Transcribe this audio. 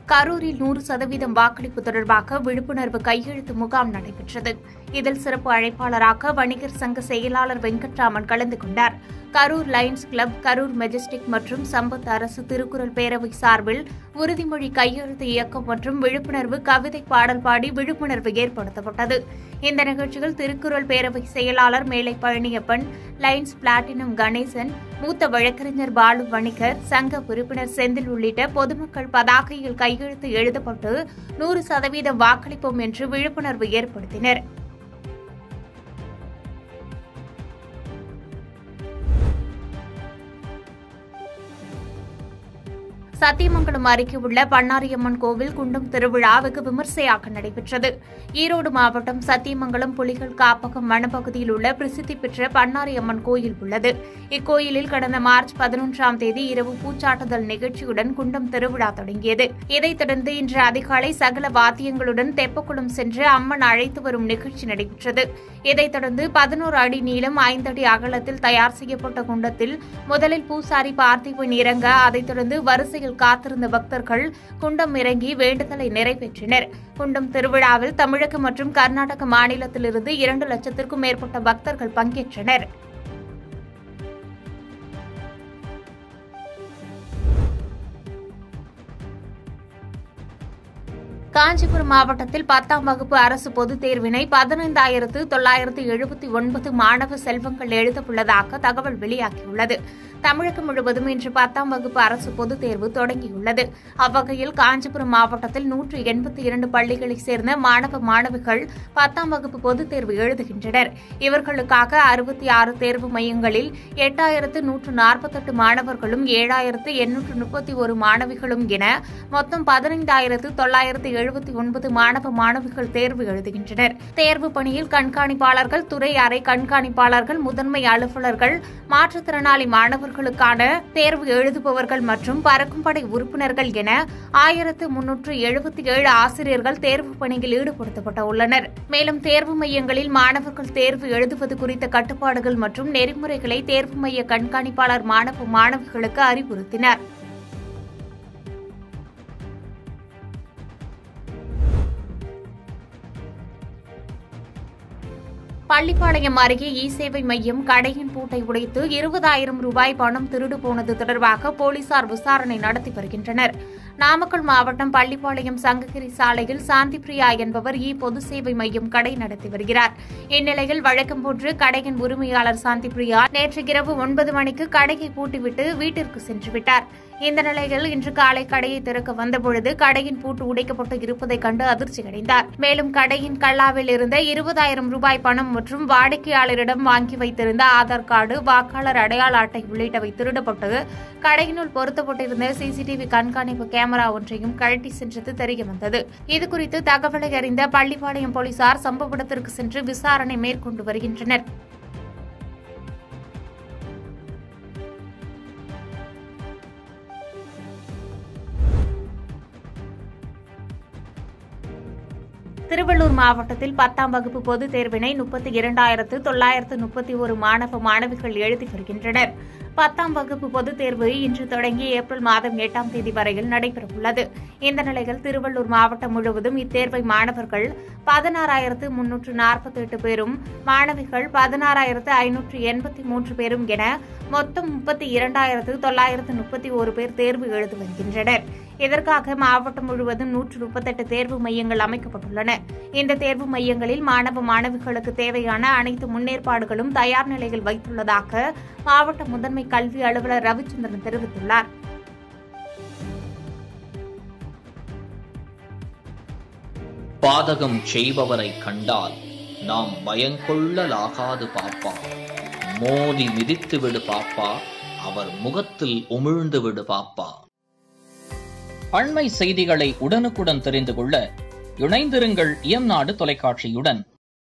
கரூரில் நூறு சதவீதம் வாக்களிப்பு தொடர்பாக விழிப்புணர்வு கையெழுத்து முகாம் நடைபெற்றது இதில் சிறப்பு அழைப்பாளராக வணிகர் சங்க செயலாளர் வெங்கட்ராமன் கலந்து கொண்டார் Karur lions club Karur majestic மற்றும் சம்பத் அரசு திருக்குறள் பேரவை சார்பில் உறுதிமொழி கையெழுத்து இயக்கம் மற்றும் விழிப்புணர்வு கவிதை பாடல் பாடி விழிப்புணர்வு ஏற்படுத்தப்பட்டது இந்த நிகழ்ச்சியில் திருக்குறள் பேரவை செயலாளர் மேலை பழனியப்பன் லயன்ஸ் பிளாட்டினம் கணேசன் மூத்த வழக்கறிஞர் பாலு வணிகர் சங்க உறுப்பினர் செந்தில் உள்ளிட்ட பொதுமக்கள் பதாகையில் கையெழுத்து எழுதப்பட்டு நூறு சதவீதம் வாக்களிப்போம் என்று விழிப்புணர்வு ஏற்படுத்தினர் சத்தியமங்கலம் அருகே உள்ள பண்ணாரியம்மன் கோவில் குண்டம் திருவிழா வெகு விமர்சையாக நடைபெற்றது ஈரோடு மாவட்டம் சத்தியமங்கலம் புலிகள் காப்பகம் வனப்பகுதியில் உள்ள பிரசித்தி பெற்ற பண்ணாரியம்மன் கோயில் உள்ளது இக்கோயிலில் கடந்த மார்ச் பதினொன்றாம் தேதி இரவு பூச்சாட்டுதல் நிகழ்ச்சியுடன் குண்டம் திருவிழா தொடங்கியது இதைத் தொடர்ந்து இன்று அதிகாலை சகல வாத்தியங்களுடன் தெப்பக்குளம் சென்று அம்மன் அழைத்து வரும் நிகழ்ச்சி நடைபெற்றது இதைத் தொடர்ந்து பதினோரு அடி நீளம் ஐந்து அடி அகலத்தில் தயார் செய்யப்பட்ட குண்டத்தில் முதலில் பூசாரி பார்த்திபன் இறங்க அதைத் தொடர்ந்து வரிசையில் காத்திருந்த பக்தர்கள் குண்டம் இறங்கி வேண்டுதலை நிறைவேற்றினர் குண்டம் திருவிழாவில் தமிழகம் மற்றும் கர்நாடக மாநிலத்திலிருந்து இரண்டு லட்சத்திற்கும் மேற்பட்ட பக்தர்கள் பங்கேற்றனர் காஞ்சிபுரம் மாவட்டத்தில் பத்தாம் வகுப்பு அரசு பொதுத் தேர்வினை பதினைந்தாயிரத்து தொள்ளாயிரத்து எழுபத்தி ஒன்பது மாணவ செல்வங்கள் எழுதவுள்ளதாக தகவல் வெளியாகியுள்ளது தமிழகம் முழுவதும் இன்று பத்தாம் வகுப்பு அரசு பொதுத் தேர்வு தொடங்கியுள்ளது அவ்வகையில் காஞ்சிபுரம் மாவட்டத்தில் நூற்று எண்பத்தி இரண்டு பள்ளிகளைச் சேர்ந்த மாணவ மாணவிகள் பத்தாம் வகுப்பு பொதுத் தேர்வு எழுதுகின்றனர் இவர்களுக்காக அறுபத்தி ஆறு தேர்வு மையங்களில் எட்டாயிரத்து நூற்று நாற்பத்தெட்டு மாணவர்களும் ஏழாயிரத்து எண்ணூற்று முப்பத்தி ஒரு மாணவிகளும் என மொத்தம் பதினைந்தாயிரத்து தொள்ளாயிரத்து எழுபத்தி ஒன்பது மாணவ மாணவிகள் தேர்வு எழுதுகின்றனர் தேர்வு பணியில் கண்காணிப்பாளர்கள் துறை அறை கண்காணிப்பாளர்கள் முதன்மை அலுவலர்கள் மாற்றுத்திறனாளி மாணவர்களுக்கான தேர்வு எழுதுபவர்கள் மற்றும் பறக்கும் படை உறுப்பினர்கள் என ஆயிரத்து முன்னூற்று எழுபத்தி ஏழு ஆசிரியர்கள் தேர்வு பணியில் ஈடுபடுத்தப்பட உள்ளனர் மேலும் தேர்வு மையங்களில் மாணவர்கள் தேர்வு எழுதுவது குறித்த கட்டுப்பாடுகள் மற்றும் நெறிமுறைகளை தேர்வு மைய கண்காணிப்பாளர் மாணவ மாணவிகளுக்கு அறிவுறுத்தினர் பள்ளிப்பாளையம் அருகே இ சேவை மையம் கடையின் பூட்டை உடைத்து இருபதாயிரம் ரூபாய் பணம் திருடு போனது தொடர்பாக போலீசார் விசாரணை நடத்தி வருகின்றனர் நாமக்கல் மாவட்டம் பள்ளிப்பாளையம் சங்ககிரி சாலையில் சாந்தி பிரியா என்பவர் இ பொது சேவை மையம் கடை நடத்தி வருகிறார் இந்நிலையில் வழக்கம் போன்று கடையின் உரிமையாளர் சாந்தி பிரியா நேற்று இரவு ஒன்பது மணிக்கு கடையை பூட்டிவிட்டு வீட்டிற்கு சென்றுவிட்டார் இந்த நிலையில் இன்று காலை கடையை திறக்க வந்தபொழுது கடையின் பூட்டு உடைக்கப்பட்டு இருப்பதைக் கண்டு அதிர்ச்சியடைந்தார் மேலும் கடையின் கல்லாவில் இருந்த இருபதாயிரம் ரூபாய் பணம் மற்றும் வாடிக்கையாளரிடம் வாங்கி வைத்திருந்த ஆதார் கார்டு வாக்காளர் அடையாள அட்டை உள்ளிட்டவை திருடப்பட்டு கடையினுள் பொருத்தப்பட்டிருந்த சிசிடிவி கண்காணிப்பு கேமரா ஒன்றையும் கழட்டி சென்றது தெரியவந்தது இதுகுறித்து தகவலை அறிந்த பள்ளிப்பாளையம் போலீசார் சம்பவ இடத்திற்கு சென்று விசாரணை மேற்கொண்டு வருகின்றனர் திருவள்ளூர் மாவட்டத்தில் பத்தாம் வகுப்பு பொதுத் தேர்வினை முப்பத்தி இரண்டாயிரத்து தொள்ளாயிரத்து முப்பத்தி ஒரு மாணவ மாணவிகள் எழுதி வருகின்றனர் பத்தாம் வகுப்பு பொதுத் தேர்வு இன்று தொடங்கி ஏப்ரல் மாதம் எட்டாம் தேதி வரையில் நடைபெறவுள்ளது இந்த நிலையில் திருவள்ளூர் மாவட்டம் முழுவதும் இத்தேர்வை மாணவர்கள் பதினாறாயிரத்து முன்னூற்று நாற்பத்தி எட்டு பேரும் மாணவிகள் பதினாறாயிரத்து ஐநூற்று எண்பத்தி மூன்று பேரும் என மொத்தம் முப்பத்தி இரண்டாயிரத்து தொள்ளாயிரத்து முப்பத்தி ஒரு பேர் தேர்வு எழுதி வருகின்றனர் இதற்காக மாவட்டம் முழுவதும் நூற்று முப்பத்தெட்டு தேர்வு மையங்கள் அமைக்கப்பட்டுள்ளன இந்த தேர்வு மையங்களில் மாணவ மாணவிகளுக்கு தேவையான அனைத்து முன்னேற்பாடுகளும் தயார் நிலையில் வைத்துள்ளதாக மாவட்ட முதன்மை கல்வி அலுவலர் ரவிச்சந்திரன் தெரிவித்துள்ளார் பாதகம் செய்பவரை கண்டால் நாம் பயங்கொள்ளலாகாது பாப்பா மோதி மிதித்து விடு பாப்பா அவர் முகத்தில் உமிழ்ந்து விடு பாப்பா அண்மை செய்திகளை உடனுக்குடன் தெரிந்து கொள்ள இணைந்திருங்கள் இயம்நாடு தொலைக்காட்சியுடன்